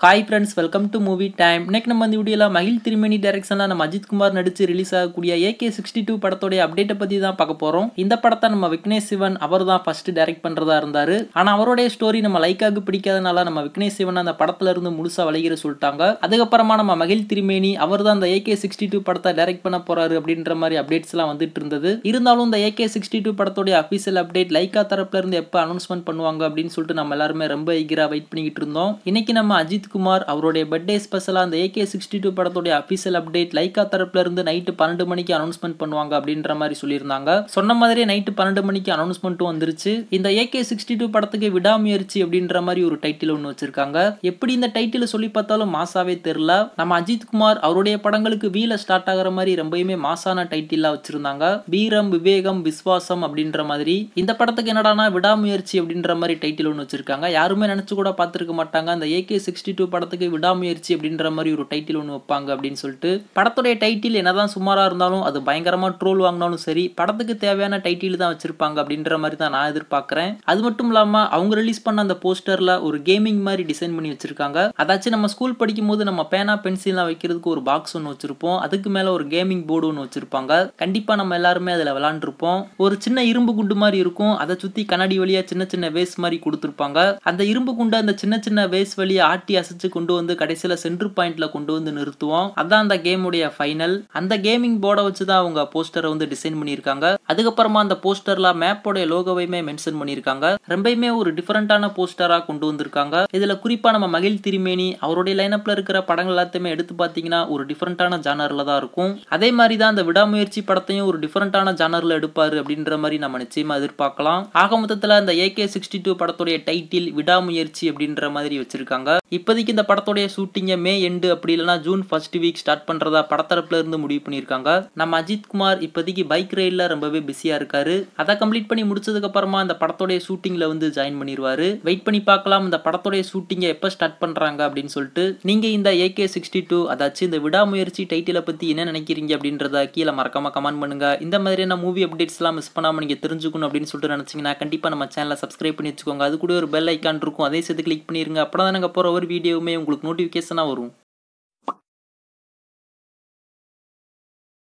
hi friends welcome to movie time இன்னைக்கு நம்ம இந்த வீடியோவில் மகிழ் திருமணி டைரக்ஷனில் நம்ம அஜித் குமார் நடிச்சு ரிலீஸ் ஆகக்கூடிய ஏகே சிக்ஸ்டி டூ படத்தோடைய அப்டேட்டை பற்றி தான் பார்க்க போகிறோம் இந்த படத்தை நம்ம விக்னேஷ் சிவன் அவர் தான் ஃபர்ஸ்ட் டைரக்ட் பண்ணுறதா இருந்தார் ஆனால் அவருடைய ஸ்டோரி நம்ம லைக்காக பிடிக்காதனால நம்ம விக்னேஷ் சிவன் அந்த படத்துல இருந்து முழுசாக விலகிற சொல்லிட்டாங்க அதுக்கப்புறமா நம்ம மகிழ் திருமேனி அவர் தான் அந்த ஏகே சிக்ஸ்டி டூ படத்தை டைரக்ட் பண்ண போறாரு அப்படின்ற மாதிரி அப்டேட்ஸ்லாம் வந்துட்டு இருந்தது இருந்தாலும் இந்த ஏகே சிக்ஸ்டி டூ படத்தோடைய அஃபீஷியல் அப்டேட் லைக்கா தரப்புல இருந்து எப்போ அனௌன்ஸ்மெண்ட் பண்ணுவாங்க அப்படின்னு சொல்லிட்டு நம்ம எல்லாருமே ரொம்ப ஈகரா வெயிட் பண்ணிக்கிட்டு இருந்தோம் இன்னைக்கு நம்ம அஜித் குமார் அவருடைய பர்த்டே ஸ்பெஷலாக அந்த ஏகே சிக்ஸ்டி டூ படத்தோடைய அஃபீஷியல் அப்டேட் லைக்கா தரப்புல இருந்து நைட்டு பன்னெண்டு மணிக்கு அனௌன்ஸ்மெண்ட் பண்ணுவாங்க அப்படின்ற மாதிரி சொல்லியிருந்தாங்க சொன்ன மாதிரியே நைட்டு பன்னெண்டு மணிக்கு அனௌன்ஸ்மெண்ட்டும் வந்துருச்சு இந்த ஏகே சிக்ஸ்டி டூ படத்துக்கு விடாமுயற்சி அப்படின்ற மாதிரி ஒரு டைட்டில் ஒன்று வச்சிருக்காங்க எப்படி இந்த டைட்டில் சொல்லி பார்த்தாலும் மாசாவே தெரில நம்ம அஜித் குமார் அவருடைய படங்களுக்கு வீல ஸ்டார்ட் ஆகிற மாதிரி ரொம்பவுமே மாசான டைட்டிலாக வச்சிருந்தாங்க வீரம் விவேகம் விஸ்வாசம் அப்படின்ற மாதிரி இந்த படத்துக்கு என்னடானா விடாமுயற்சி அப்படின்ற மாதிரி டைட்டில் ஒன்று வச்சிருக்காங்க யாருமே நினைச்சு கூட பார்த்துருக்க மாட்டாங்க அந்த ஏகே சிக்ஸ்டி டூ படத்துக்கு விடாமுயற்சி அப்படின்ற மாதிரி ஒரு டைட்டில் ஒன்று வைப்பாங்க அப்படின்னு சொல்லிட்டு படத்துடைய டைட்டில் என்னதான் சுமாராக இருந்தாலும் அது பயங்கரமாக ட்ரோல் வாங்கினாலும் சரி படத்துக்கு தேவையான டைட்டில் தான் வச்சிருப்பாங்க அப்படின்ற மாதிரி தான் நான் எதிர்பார்க்குறேன் அது மட்டும் இல்லாமல் அவங்க ரிலீஸ் பண்ண அந்த போஸ்டரில் ஒரு கேமிங் மாதிரி டிசைன் பண்ணி வச்சிருக்காங்க அதாச்சும் நம்ம ஸ்கூல் படிக்கும் போது நம்ம பேனா பென்சில்லாம் வைக்கிறதுக்கு ஒரு பாக்ஸ் ஒன்று வச்சிருப்போம் அதுக்கு மேலே ஒரு கேமிங் போர்டு ஒன்று வச்சிருப்பாங்க கண்டிப்பாக நம்ம எல்லாருமே அதில் விளாண்டுருப்போம் ஒரு சின்ன இரும்பு குண்டு மாதிரி இருக்கும் அதை சுற்றி கண்ணாடி வழியாக சின்ன சின்ன வேஸ் மாதிரி கொடுத்துருப்பாங்க அந்த இரும்பு குண்டை அந்த சின்ன சின்ன வேஸ் வழியை ஆட்டி அசைச்சு கொண்டு வந்து கடைசியில் சென்டர் பாயிண்ட்ல கொண்டு வந்து நிறுத்துவோம் அதான் அந்த கேமுடைய ஃபைனல் அந்த கேமிங் போர்டை வச்சு தான் அவங்க போஸ்டரை வந்து டிசைன் பண்ணியிருக்காங்க அதுக்கப்புறமா அந்த போஸ்டர்ல மேப்போடைய லோகோவையுமே மென்ஷன் பண்ணியிருக்காங்க ரொம்பயுமே ஒரு டிஃபரெண்டான போஸ்டரா கொண்டு வந்திருக்காங்க இதுல குறிப்பா நம்ம மகிழ் திருமேனி அவருடைய லைனப்ல இருக்கிற படங்கள் எல்லாத்தையுமே எடுத்து பார்த்தீங்கன்னா ஒரு டிஃபரெண்டான ஜானர்ல தான் இருக்கும் அதே மாதிரி தான் அந்த விடாமுயற்சி படத்தையும் ஒரு டிஃபரெண்டான ஜானர்ல எடுப்பாரு அப்படின்ற மாதிரி நம்ம நிச்சயமா எதிர்பார்க்கலாம் ஆக மொத்தத்தில் அந்த ஏகே சிக்ஸ்டி டூ படத்துடைய டைட்டில் விடாமுயற்சி அப்படின்ற மாதிரி வச்சிருக்காங்க இப்போதைக்கு இந்த படத்துடைய ஷூட்டிங்கை மே எண்டு அப்படி இல்லைனா ஜூன் ஃபர்ஸ்ட் வீக் ஸ்டார்ட் பண்றதா படத்தரப்புல இருந்து முடிவு பண்ணியிருக்காங்க நம்ம அஜித் குமார் இப்போதைக்கு பைக் ரைடில் ரொம்பவே பிஸியா இருக்காரு அதை கம்ப்ளீட் பண்ணி முடிச்சதுக்கு அப்புறமா இந்த படத்துடைய ஷூட்டிங்ல வந்து ஜாயின் பண்ணிடுவாரு வெயிட் பண்ணி பார்க்கலாம் இந்த படத்துடைய ஷூட்டிங்கை எப்போ ஸ்டார்ட் பண்றாங்க அப்படின்னு சொல்லிட்டு நீங்க இந்த ஏகே சிக்ஸ்டி டூ அதாச்சும் இந்த விடாமுயற்சி டைட்டிலை பத்தி என்ன நினைக்கிறீங்க அப்படின்றத கீழே மறக்காம கமெண்ட் பண்ணுங்க இந்த மாதிரியான மூவி அப்டேட்ஸ்லாம் மிஸ் பண்ணாம நீங்க தெரிஞ்சுக்கணும் அப்படின்னு சொல்லிட்டு நினைச்சீங்கன்னா கண்டிப்பா நம்ம சேனலை சப்ஸ்கிரைப் பண்ணி வச்சுக்கோங்க அது கூட ஒரு பெல் ஐக்கான் இருக்கும் அதே சேர்த்து கிளிக் பண்ணிருங்க அப்பதான் நாங்கள் போற ஒரு வீடியோவுமே உங்களுக்கு நோட்டிஃபிகேஷனாக வரும்